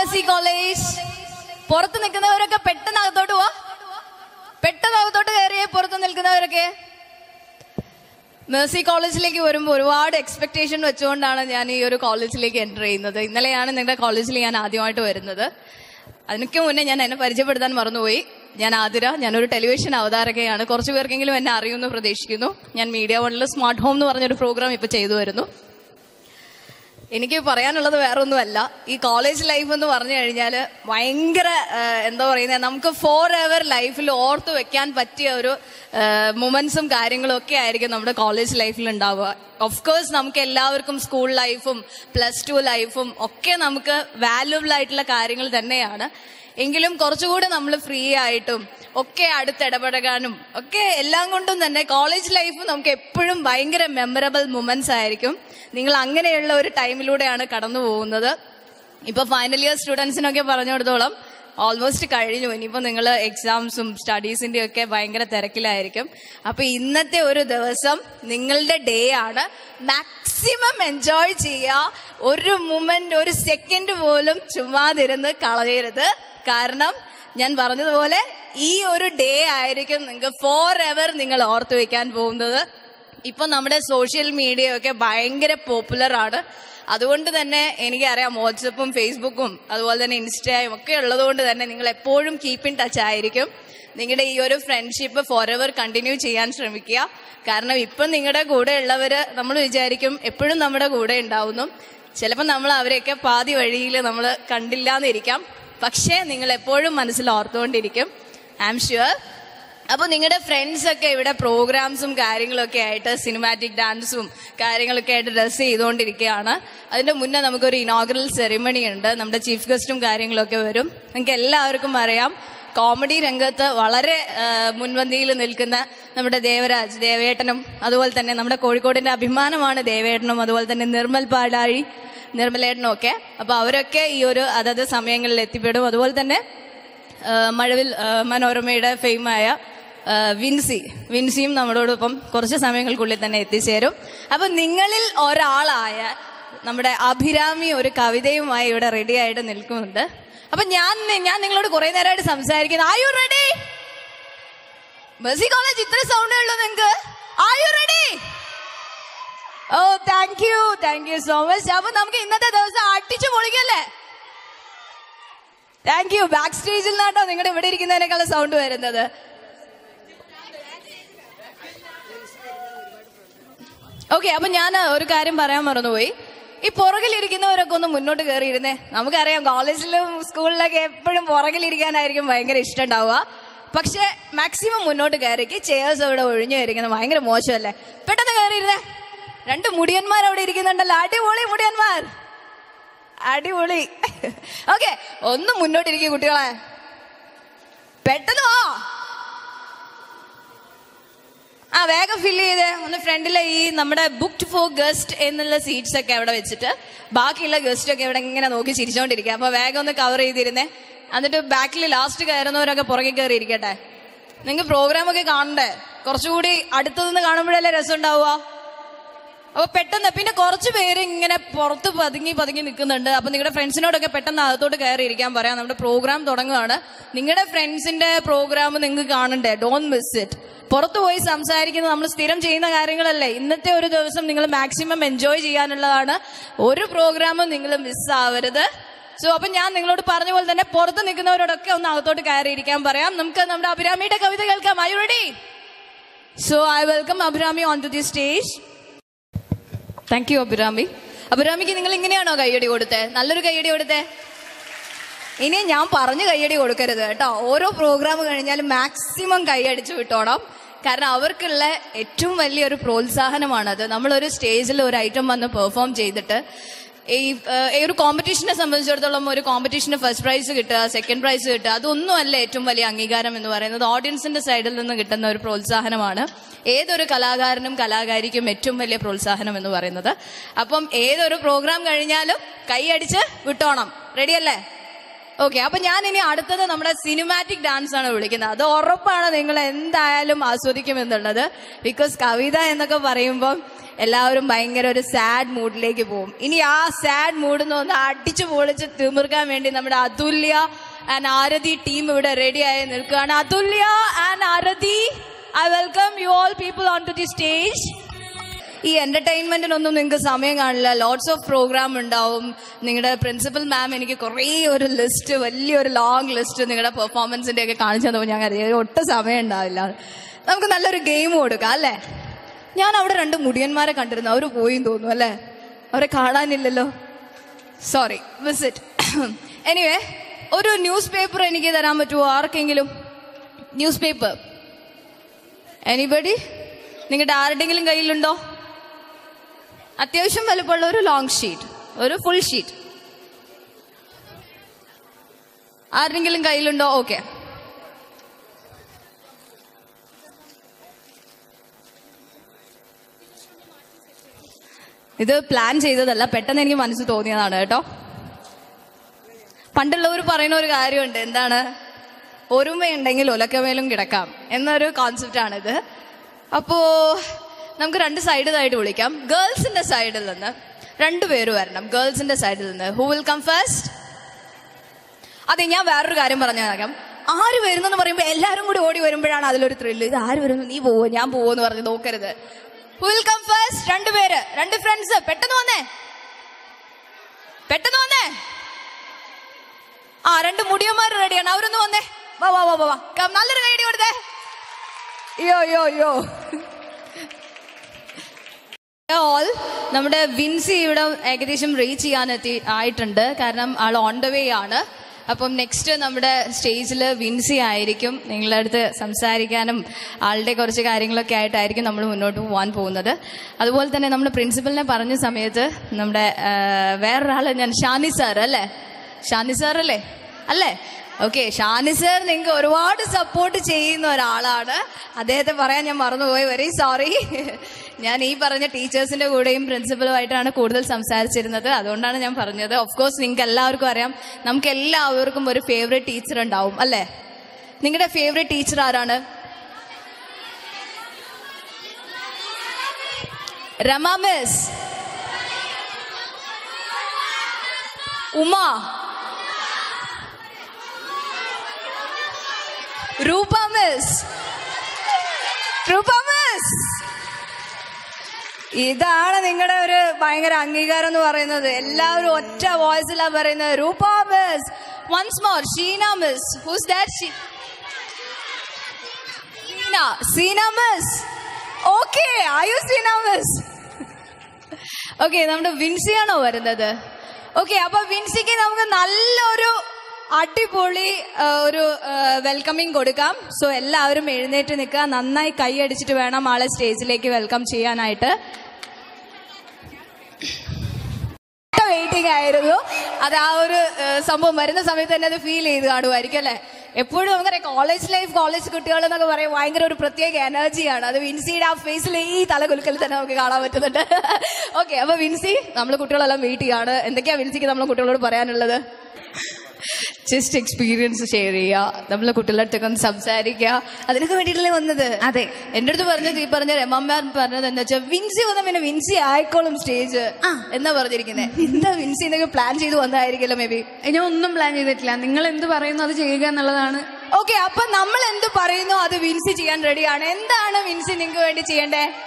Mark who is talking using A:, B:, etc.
A: Mercy college പുറത്ത് നിൽക്കുന്നവരൊക്കെ പെട്ടെന്ന് അകത്തോട്ട് പോവാ പെട്ടെന്ന് അകത്തോട്ട് കയറിയേ പുറത്ത് നിൽക്കുന്നവരൊക്കെ മേഴ്സി കോളേജിലേക്ക് വരുമ്പോൾ ഒരുപാട് എക്സ്പെക്ടേഷൻ വെച്ചുകൊണ്ടാണ് ഞാൻ ഈ ഒരു കോളേജിലേക്ക് എൻ്റർ ചെയ്യുന്നത് ഇന്നലെയാണ് നിങ്ങളുടെ കോളേജിൽ ഞാൻ ആദ്യമായിട്ട് വരുന്നത് അതിനൊക്കെ മുന്നേ ഞാൻ എന്നെ പരിചയപ്പെടുത്താൻ മറന്നുപോയി ഞാൻ ആതിര ഞാനൊരു ടെലിവിഷൻ അവതാരകയാണ് കുറച്ച് പേർക്കെങ്കിലും എന്നെ അറിയുമെന്ന് പ്രതീക്ഷിക്കുന്നു ഞാൻ മീഡിയ വണ്ണിൽ സ്മാർട്ട് ഹോം എന്ന് പറഞ്ഞൊരു പ്രോഗ്രാം ഇപ്പോൾ ചെയ്തു വരുന്നു എനിക്ക് പറയാനുള്ളത് വേറെ ഒന്നുമല്ല ഈ കോളേജ് ലൈഫ് എന്ന് പറഞ്ഞു കഴിഞ്ഞാൽ ഭയങ്കര ആ, എന്താ പറയുന്നത് നമുക്ക് ഫോർ എവർ ലൈഫിൽ ഓർത്ത് വെക്കാൻ പറ്റിയ ഒരു മൊമെന്റ്സും കാര്യങ്ങളും ഒക്കെ ആയിരിക്കും നമ്മുടെ കോളേജ് ലൈഫിൽ ഉണ്ടാവുക ഓഫ് കോഴ്സ് നമുക്ക് എല്ലാവർക്കും സ്കൂൾ ലൈഫും പ്ലസ് ടു ലൈഫും ഒക്കെ നമുക്ക് വാല്യുബിൾ ആയിട്ടുള്ള കാര്യങ്ങൾ തന്നെയാണ് എങ്കിലും കുറച്ചുകൂടി നമ്മൾ ഫ്രീ ആയിട്ടും ഒക്കെ അടുത്തിടപഴകാനും ഒക്കെ എല്ലാം കൊണ്ടും തന്നെ കോളേജ് ലൈഫ് നമുക്ക് എപ്പോഴും ഭയങ്കര മെമ്മറബിൾ മൊമെന്റ്സ് ആയിരിക്കും നിങ്ങൾ അങ്ങനെയുള്ള ഒരു ടൈമിലൂടെയാണ് കടന്നു പോകുന്നത് ഇപ്പൊ ഫൈനൽ ഇയർ സ്റ്റുഡൻസിനൊക്കെ പറഞ്ഞിടത്തോളം ഓൾമോസ്റ്റ് കഴിഞ്ഞു ഇനിയിപ്പോ നിങ്ങൾ എക്സാംസും സ്റ്റഡീസിന്റെ ഒക്കെ ഭയങ്കര തിരക്കിലായിരിക്കും അപ്പൊ ഇന്നത്തെ ഒരു ദിവസം നിങ്ങളുടെ ഡേ ആണ് മാക്സിമം എൻജോയ് ചെയ്യുക ഒരു മൊമെന്റ് ഒരു സെക്കൻഡ് പോലും ചുമ്മാതിരുന്ന് കളയരുത് കാരണം ഞാൻ പറഞ്ഞതുപോലെ ഈ ഒരു ഡേ ആയിരിക്കും നിങ്ങൾക്ക് ഫോർ എവർ നിങ്ങൾ ഓർത്തു വെക്കാൻ പോകുന്നത് ഇപ്പൊ നമ്മുടെ സോഷ്യൽ മീഡിയ ഒക്കെ ഭയങ്കര പോപ്പുലർ ആണ് അതുകൊണ്ട് തന്നെ എനിക്കറിയാം വാട്സപ്പും ഫേസ്ബുക്കും അതുപോലെ തന്നെ ഇൻസ്റ്റയും ഒക്കെ ഉള്ളതുകൊണ്ട് തന്നെ നിങ്ങൾ എപ്പോഴും കീപ്പ് ഇൻ ടച്ച് ആയിരിക്കും നിങ്ങളുടെ ഈ ഒരു ഫ്രണ്ട്ഷിപ്പ് ഫോർ എവർ കണ്ടിന്യൂ ചെയ്യാൻ ശ്രമിക്കുക കാരണം ഇപ്പം നിങ്ങളുടെ കൂടെ ഉള്ളവര് നമ്മൾ വിചാരിക്കും എപ്പോഴും നമ്മുടെ കൂടെ ഉണ്ടാവുന്നു ചിലപ്പോൾ നമ്മൾ അവരെയൊക്കെ പാതി വഴിയിൽ നമ്മൾ കണ്ടില്ല എന്നിരിക്കാം പക്ഷേ നിങ്ങൾ എപ്പോഴും മനസ്സിൽ ഓർത്തുകൊണ്ടിരിക്കും ഐ ആം ഷുവർ അപ്പൊ നിങ്ങളുടെ ഫ്രണ്ട്സ് ഒക്കെ ഇവിടെ പ്രോഗ്രാംസും കാര്യങ്ങളൊക്കെ ആയിട്ട് സിനിമാറ്റിക് ഡാൻസും കാര്യങ്ങളൊക്കെ ആയിട്ട് ഡ്രസ് ചെയ്തുകൊണ്ടിരിക്കുകയാണ് അതിന്റെ മുന്നേ നമുക്കൊരു ഇനോഗ്രൽ സെറിമണി ഉണ്ട് നമ്മുടെ ചീഫ് ഗസ്റ്റും കാര്യങ്ങളൊക്കെ വരും നിങ്ങൾക്ക് എല്ലാവർക്കും അറിയാം കോമഡി രംഗത്ത് വളരെ ആ, മുൻപന്തിയിൽ നിൽക്കുന്ന നമ്മുടെ ദേവരാജ് ദേവേട്ടനും അതുപോലെ തന്നെ നമ്മുടെ കോഴിക്കോടിന്റെ അഭിമാനമാണ് ദേവേട്ടനും അതുപോലെ തന്നെ നിർമ്മൽ പാടാഴി നിർമ്മലേട്ടനും ഒക്കെ അപ്പൊ അവരൊക്കെ ഈ ഒരു അതത് സമയങ്ങളിൽ എത്തിപ്പെടും അതുപോലെ തന്നെ ആ, മഴവിൽ ആ, മനോരമയുടെ ഫെയിമായ ആ, വിൻസി വിൻസിയും നമ്മളോടൊപ്പം കുറച്ച് സമയങ്ങൾക്കുള്ളിൽ തന്നെ എത്തിച്ചേരും അപ്പൊ നിങ്ങളിൽ ഒരാളായ നമ്മുടെ അഭിരാമി ഒരു കവിതയുമായി ഇവിടെ റെഡി ആയിട്ട് നിൽക്കുന്നുണ്ട് അപ്പൊ ഞാൻ ഞാൻ നിങ്ങളോട് കുറെ നേരമായിട്ട് സംസാരിക്കുന്നു ആ യു റെഡി മെസ്സി കോളേജ് ഇത്ര സൗണ്ടേ ഉള്ളൂ നിങ്ങൾക്ക് ആ you ready oh thank you thank you so much അപ്പൊ നമുക്ക് ഇന്നത്തെ ദിവസം അടിച്ചു പൊളിക്കല്ലേ താങ്ക് യു ബാക്ക് സ്റ്റേജിൽ നിന്നാട്ടോ നിങ്ങളുടെ ഇവിടെ ഇരിക്കുന്നതിനേക്കാളും സൗണ്ട് വരുന്നത് ഓക്കെ അപ്പൊ ഞാൻ ഒരു കാര്യം പറയാൻ മറന്നുപോയി ഈ പുറകിലിരിക്കുന്നവരൊക്കെ ഒന്ന് മുന്നോട്ട് കയറിയിരുന്നേ നമുക്കറിയാം കോളേജിലും സ്കൂളിലൊക്കെ എപ്പോഴും പുറകിലിരിക്കാനായിരിക്കും ഭയങ്കര ഇഷ്ടം ഉണ്ടാവുക പക്ഷെ മാക്സിമം മുന്നോട്ട് കയറിക്ക് ചെയേഴ്സ് അവിടെ ഒഴിഞ്ഞു കയറിക്കുന്നത് ഭയങ്കര മോശമല്ലേ പെട്ടെന്ന് കയറിയിരുന്നേ രണ്ട് മുടിയന്മാർ അവിടെ ഇരിക്കുന്നുണ്ടല്ലോ അടിപൊളി മുടിയന്മാർ അടിപൊളി ഓക്കെ ഒന്ന് മുന്നോട്ടിരിക്കും കുട്ടികളെ പെട്ടെന്ന് വാ ആ വേഗം ഫില്ല് ചെയ്ത് ഒന്ന് ഫ്രണ്ടിലെ ഈ നമ്മുടെ ബുക്ക്ഡ് ഫോർ ഗസ്റ്റ് എന്നുള്ള സീറ്റ്സ് ഒക്കെ അവിടെ വെച്ചിട്ട് ബാക്കിയുള്ള ഗസ്റ്റ് ഒക്കെ ഇവിടെ ഇങ്ങനെ നോക്കി ചിരിച്ചോണ്ടിരിക്കുക അപ്പൊ വേഗം ഒന്ന് കവർ ചെയ്തിരുന്നേ എന്നിട്ട് ബാക്കിൽ ലാസ്റ്റ് കയറുന്നവരൊക്കെ പുറകെ കയറി ഇരിക്കട്ടെ നിങ്ങൾക്ക് പ്രോഗ്രാം ഒക്കെ കാണണ്ടേ കുറച്ചുകൂടി അടുത്തു നിന്ന് കാണുമ്പോഴല്ലേ രസം ഉണ്ടാവുക അപ്പൊ പെട്ടെന്ന് പിന്നെ കുറച്ച് പേര് ഇങ്ങനെ പുറത്ത് പതുങ്ങി പതുങ്ങി നിൽക്കുന്നുണ്ട് അപ്പൊ നിങ്ങളുടെ ഫ്രണ്ട്സിനോടൊക്കെ പെട്ടെന്ന് അകത്തോട്ട് കയറി ഇരിക്കാൻ പറയാം നമ്മുടെ പ്രോഗ്രാം തുടങ്ങുകയാണ് നിങ്ങളുടെ ഫ്രണ്ട്സിന്റെ പ്രോഗ്രാം നിങ്ങൾക്ക് കാണണ്ടേ ഡോൺ മിസ് ഇറ്റ് പുറത്തു പോയി സംസാരിക്കുന്നത് നമ്മൾ സ്ഥിരം ചെയ്യുന്ന കാര്യങ്ങളല്ലേ ഇന്നത്തെ ഒരു ദിവസം നിങ്ങൾ മാക്സിമം എൻജോയ് ചെയ്യാനുള്ളതാണ് ഒരു പ്രോഗ്രാമും നിങ്ങൾ മിസ് ആവരുത് സോ അപ്പൊ ഞാൻ നിങ്ങളോട് പറഞ്ഞ പോലെ തന്നെ പുറത്ത് നിൽക്കുന്നവരോടൊക്കെ ഒന്ന് അകത്തോട്ട് കയറി ഇരിക്കാൻ പറയാം നമുക്ക് നമ്മുടെ അഭിരാമിയുടെ കവിത കേൾക്കാം I ready so I welcome Abhirami on to the stage thank you Abhirami അഭിരാമിക്ക് നിങ്ങൾ ഇങ്ങനെയാണോ കയ്യടി കൊടുത്തേ നല്ലൊരു കയ്യടി കൊടുത്തേ ഇനി ഞാൻ പറഞ്ഞു കയ്യടി കൊടുക്കരുത് കേട്ടോ ഓരോ പ്രോഗ്രാം കഴിഞ്ഞാലും മാക്സിമം കൈയടിച്ചു വിട്ടോണം കാരണം അവർക്കുള്ള ഏറ്റവും വലിയൊരു പ്രോത്സാഹനമാണത് നമ്മളൊരു സ്റ്റേജിൽ ഒരു ഐറ്റം വന്ന് പെർഫോം ചെയ്തിട്ട് ഈ ഏഹ്, ഈ ഒരു കോമ്പറ്റീഷനെ സംബന്ധിച്ചിടത്തോളം ഒരു കോമ്പറ്റീഷന് ഫസ്റ്റ് പ്രൈസ് കിട്ടുക സെക്കൻഡ് പ്രൈസ് കിട്ടുക അതൊന്നുമല്ല ഏറ്റവും വലിയ അംഗീകാരം എന്ന് പറയുന്നത് ഓഡിയൻസിന്റെ സൈഡിൽ നിന്ന് കിട്ടുന്ന ഒരു പ്രോത്സാഹനമാണ് ഏതൊരു കലാകാരനും കലാകാരിക്കും ഏറ്റവും വലിയ പ്രോത്സാഹനം എന്ന് പറയുന്നത് അപ്പം ഏതൊരു പ്രോഗ്രാം കഴിഞ്ഞാലും കൈയടിച്ച് വിട്ടോണം റെഡിയല്ലേ ഓക്കെ അപ്പൊ ഞാൻ ഇനി അടുത്തത് നമ്മുടെ സിനിമാറ്റിക് ഡാൻസ് ആണ് വിളിക്കുന്നത് അത് ഉറപ്പാണ് നിങ്ങൾ എന്തായാലും ആസ്വദിക്കുമെന്നുള്ളത് ബിക്കോസ് കവിത എന്നൊക്കെ പറയുമ്പോൾ എല്ലാവരും ഭയങ്കര ഒരു സാഡ് മൂഡിലേക്ക് പോകും ഇനി ആ സാഡ് മൂഡിൽ നിന്ന് ഒന്ന് അടിച്ചു പൊളിച്ച് തിമിർക്കാൻ വേണ്ടി നമ്മുടെ അതുല്യ ആൻഡ് ആരതി ടീം ഇവിടെ റെഡി ആയി നിൽക്കുകയാണ് Athulya and Aarathi I welcome you all people on to the stage ഈ എന്റർടൈൻമെന്റിനൊന്നും നിങ്ങൾക്ക് സമയം കാണില്ല ലോട്ട്സ് ഓഫ് പ്രോഗ്രാം ഉണ്ടാവും നിങ്ങളുടെ പ്രിൻസിപ്പൽ മാം എനിക്ക് കുറേ ഒരു ലിസ്റ്റ് വലിയൊരു ലോങ് ലിസ്റ്റ് നിങ്ങളുടെ പെർഫോമൻസിന്റെ ഒക്കെ കാണിച്ചു തന്നപ്പോൾ ഞാൻ കരുതി ഒട്ടും സമയം ഉണ്ടാവില്ല നമുക്ക് നല്ലൊരു ഗെയിം കൊടുക്കാം അല്ലേ ഞാൻ അവിടെ രണ്ട് മുടിയന്മാരെ കണ്ടിരുന്നു അവർ പോയി തോന്നുന്നു അല്ലേ അവരെ കാണാനില്ലല്ലോ സോറി വിസിറ്റ് എനിവേ ഒരു ന്യൂസ് പേപ്പർ എനിക്ക് തരാൻ പറ്റുമോ ആർക്കെങ്കിലും ന്യൂസ് പേപ്പർ എനിബഡി നിങ്ങളുടെ ആരുടെങ്കിലും കയ്യിലുണ്ടോ അത്യാവശ്യം വലുപ്പമുള്ള ഒരു ലോങ് ഷീറ്റ് ഒരു ഫുൾ ഷീറ്റ് ആരുടെങ്കിലും കയ്യിലുണ്ടോ ഓക്കെ ഇത് പ്ലാൻ ചെയ്തതല്ല പെട്ടെന്ന് എനിക്ക് മനസ്സിൽ തോന്നിയതാണ് കേട്ടോ പണ്ടുള്ളവർ പറയുന്ന ഒരു കാര്യമുണ്ട് എന്താണ് ഒരുമയുണ്ടെങ്കിൽ ഒലക്കമേലും കിടക്കാം എന്നൊരു കോൺസെപ്റ്റ് ആണിത് അപ്പോ നമുക്ക് രണ്ട് സൈഡിലായിട്ട് വിളിക്കാം ഗേൾസിന്റെ സൈഡിൽ നിന്ന് രണ്ടുപേര് വരണം ഗേൾസിന്റെ സൈഡിൽ നിന്ന് ഹു വിൽ കം ഫസ്റ്റ് അതെ ഞാൻ വേറൊരു കാര്യം പറഞ്ഞേക്കാം ആര് വരുന്നെന്ന് പറയുമ്പോൾ എല്ലാവരും കൂടി ഓടി വരുമ്പോഴാണ് അതിലൊരു ത്രില്ല് ഇത് ആര് വരുന്നു നീ പോവോ ഞാൻ പോവോ എന്ന് പറഞ്ഞ് നോക്കരുത് ഹു വിൽ കം ഫസ്റ്റ് രണ്ടുപേര് രണ്ട് ഫ്രണ്ട്സ് പെട്ടെന്ന് വന്നേ പെട്ടെന്ന് വന്നേ ആ രണ്ട് മുടിയന്മാർ റെഡിയാണ് അവരൊന്ന് വന്നേ വാ വാ വാ വാ വാ കം, നല്ലൊരു കൈഡി കൊടുത്തേ യോ യോ യോ ഓൾ നമ്മുടെ വിൻസി ഇവിടെ ഏകദേശം റീച്ച് ചെയ്യാൻ എത്തി ആയിട്ടുണ്ട് കാരണം ആൾ ഓൺ ദ വേ ആണ് അപ്പം നെക്സ്റ്റ് നമ്മുടെ സ്റ്റേജിൽ വിൻസി ആയിരിക്കും നിങ്ങളുടെ അടുത്ത് സംസാരിക്കാനും ആളുടെ കുറച്ച് കാര്യങ്ങളൊക്കെ ആയിട്ടായിരിക്കും നമ്മൾ മുന്നോട്ട് പോകാൻ പോകുന്നത് അതുപോലെ തന്നെ നമ്മുടെ പ്രിൻസിപ്പലിനെ പറഞ്ഞ സമയത്ത് നമ്മുടെ ആ, വേറൊരാൾ ഞാൻ ഷാനി സാർ അല്ലേ ഷാനി സാർ അല്ലേ അല്ലേ ഓക്കെ ഷാനി സാർ നിങ്ങൾക്ക് ഒരുപാട് സപ്പോർട്ട് ചെയ്യുന്ന ഒരാളാണ് അദ്ദേഹത്തെ പറയാൻ ഞാൻ മറന്നുപോയി വെരി സോറി ഞാൻ ഈ പറഞ്ഞ ടീച്ചേഴ്സിന്റെ കൂടെയും പ്രിൻസിപ്പലുമായിട്ടാണ് കൂടുതൽ സംസാരിച്ചിരുന്നത് അതുകൊണ്ടാണ് ഞാൻ പറഞ്ഞത് ഓഫ് കോഴ്സ് നിങ്ങൾക്ക് എല്ലാവർക്കും അറിയാം നമുക്ക് എല്ലാവർക്കും ഒരു ഫേവറേറ്റ് ടീച്ചർ ഉണ്ടാവും അല്ലേ നിങ്ങളുടെ ഫേവറേറ്റ് ടീച്ചർ ആരാണ് രമ മിസ് ഉമ രൂപ മിസ് രൂപ മിസ് ഇതാണ് നിങ്ങളുടെ ഒരു ഭയങ്കര അംഗീകാരം എന്ന് പറയുന്നത് എല്ലാവരും ഒറ്റ വോയിസിലാണ് പറയുന്നത് Roopa miss once more Sheena miss who's that Seena Seena miss okay ആയു സീന മിസ് ഓക്കെ നമ്മുടെ വിൻസിയാണോ വരുന്നത് ഓക്കെ അപ്പൊ വിൻസിക്ക് നമുക്ക് നല്ലൊരു അടിപൊളി ആ, ഒരു വെൽക്കമിങ് കൊടുക്കാം സോ എല്ലാവരും എഴുന്നേറ്റ് നിൽക്കുക നന്നായി കൈയടിച്ചിട്ട് വേണം ആളെ സ്റ്റേജിലേക്ക് വെൽക്കം ചെയ്യാനായിട്ട് വെയിറ്റിംഗ് ആയിരുന്നു അത് ആ ഒരു ആ, സംഭവം വരുന്ന സമയത്ത് തന്നെ അത് ഫീൽ ചെയ്ത് കാണുമായിരിക്കും അല്ലെ എപ്പോഴും നമുക്കറിയാം കോളേജ് ലൈഫ് കോളേജ് കുട്ടികൾ എന്നൊക്കെ പറയും ഭയങ്കര ഒരു പ്രത്യേക എനർജിയാണ് അത് വിൻസിയുടെ ആ ഫേസിൽ ഈ തലകുലുക്കൽ തന്നെ നമുക്ക് കാണാൻ പറ്റുന്നുണ്ട് ഓക്കെ അപ്പൊ വിൻസി നമ്മൾ കുട്ടികളെല്ലാം വെയിറ്റ് ചെയ്യാണ് എന്തൊക്കെയാ വിൻസിക്ക് നമ്മൾ കുട്ടികളോട് പറയാനുള്ളത് ജസ്റ്റ് എക്സ്പീരിയൻസ് ഷെയർ ചെയ്യുക നമ്മളെ കുട്ടികളുടെ അടുത്തൊക്കെ ഒന്ന് സംസാരിക്കുക അതിനൊക്കെ വേണ്ടിയിട്ടല്ലേ വന്നത്
B: അതെ.
A: എന്റെ അടുത്ത് പറഞ്ഞത് ഈ പറഞ്ഞ രമമ്മ പറഞ്ഞത് എന്താ വെച്ചാൽ വിൻസി വന്ന പിന്നെ വിൻസി ആയിക്കോളും സ്റ്റേജ്
B: ആ.
A: എന്നാ പറഞ്ഞിരിക്കുന്നത് എന്താ വിൻസി എന്നൊക്കെ പ്ലാൻ ചെയ്ത് വന്നതായിരിക്കല്ലോ മേ ബി
B: ഞാൻ ഒന്നും പ്ലാൻ ചെയ്തിട്ടില്ല നിങ്ങൾ എന്ത് പറയുന്നു അത് ചെയ്യുക എന്നുള്ളതാണ്
A: ഓക്കെ അപ്പൊ നമ്മൾ എന്ത് പറയുന്നു അത് വിൻസി ചെയ്യാൻ റെഡിയാണ് എന്താണ് വിൻസി നിങ്ങൾക്ക് വേണ്ടി ചെയ്യേണ്ടേ